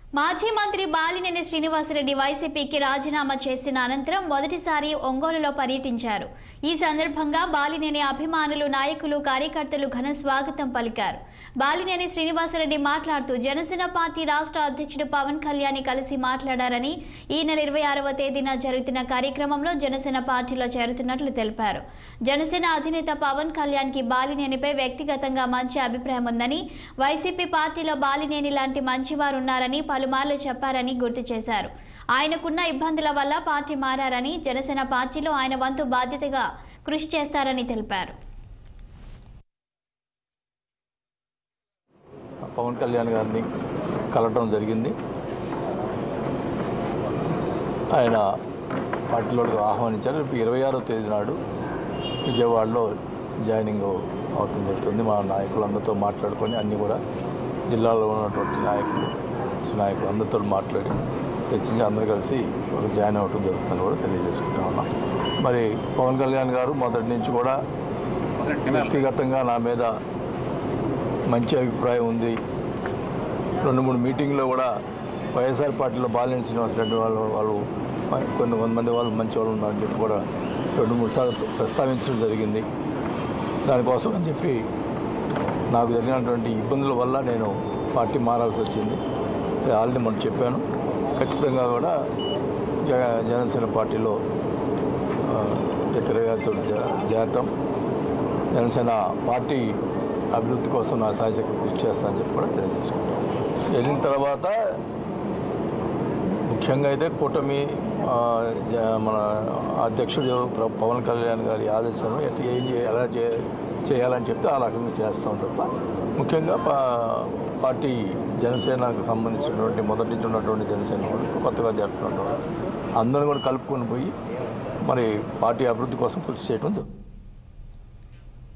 మాజీ మంత్రి బాలినేని శ్రీనివాసరెడ్డి వైసీపీకి రాజీనామా చేసిన అనంతరం మొదటిసారి ఒంగోలులో పర్యటించారు ఈ సందర్భంగా బాలినేని అభిమానులు నాయకులు కార్యకర్తలు ఘన స్వాగతం పలికారు బాలినేని శ్రీనివాసరెడ్డి మాట్లాడుతూ జనసేన పార్టీ రాష్ట్ర అధ్యక్షుడు పవన్ కళ్యాణ్ కలిసి మాట్లాడారని ఈ నెల ఇరవై ఆరవ తేదీన జరుగుతున్న కార్యక్రమంలో జనసేన పార్టీలో చేరుతున్నట్లు తెలిపారు జనసేన అధినేత పవన్ కళ్యాణ్ కి బాలినేనిపై వ్యక్తిగతంగా మంచి అభిప్రాయం ఉందని వైసీపీ పార్టీలో బాలినేని లాంటి మంచివారు ఉన్నారని పలుమార్లు చెప్పారని గుర్తు చేశారు ఆయనకున్న ఇబ్బందుల వల్ల పార్టీ మారారని జనసేన పార్టీలో ఆయన వంతు బాధ్యతగా కృషి చేస్తారని తెలిపారు పవన్ కళ్యాణ్ గారిని కలవటం జరిగింది ఆయన పార్టీలోకి ఆహ్వానించారు రేపు ఇరవై ఆరో తేదీ నాడు విజయవాడలో జాయినింగ్ అవుతుంది జరుగుతుంది మా నాయకులందరితో మాట్లాడుకొని అన్నీ కూడా జిల్లాలో ఉన్నటువంటి నాయకులు నాయకులు అందరితో మాట్లాడి చర్చించి అందరూ కలిసి ఒక జాయిన్ అవ్వటం జరుగుతుందని కూడా తెలియజేసుకుంటా ఉన్నాం మరి పవన్ కళ్యాణ్ గారు మొదటి నుంచి కూడా వ్యక్తిగతంగా నా మీద మంచి అభిప్రాయం ఉంది రెండు మూడు మీటింగ్లో కూడా వైఎస్ఆర్ పార్టీలో బాలినేని శ్రీనివాసరెడ్డి వాళ్ళు వాళ్ళు కొన్ని కొంతమంది వాళ్ళు మంచి వాళ్ళు ఉన్నారని చెప్పి కూడా రెండు మూడు సార్లు ప్రస్తావించడం జరిగింది దానికోసం అని చెప్పి నాకు జరిగినటువంటి ఇబ్బందుల వల్ల నేను పార్టీ మారాల్సి వచ్చింది అది ఆల్రెడీ మనం చెప్పాను ఖచ్చితంగా కూడా జ జనసేన పార్టీలో దగ్గర గారితో చేరటం జనసేన పార్టీ అభివృద్ధి కోసం నా సాయశక్తి కృషి చేస్తానని చెప్పి కూడా తెలియజేసుకుంటాం వెళ్ళిన తర్వాత ముఖ్యంగా అయితే కూటమి ఆ, జ- మన అధ్యక్షుడు ప్ర- పవన్ కళ్యాణ్ గారి ఆదేశాలు ఎట్లా ఏం చేయ ఎలా చే చేయాలని చెప్తే ఆ రకంగా చేస్తాం తప్ప ముఖ్యంగా పా- పార్టీ జనసేనకు సంబంధించినటువంటి మొదటి నుంచి ఉన్నటువంటి జనసేన వాళ్ళు కొత్తగా జరుపుతున్నటువంటి అందరూ కూడా కలుపుకొని పోయి మరి పార్టీ అభివృద్ధి కోసం కృషి చేయడం జరుగుతుంది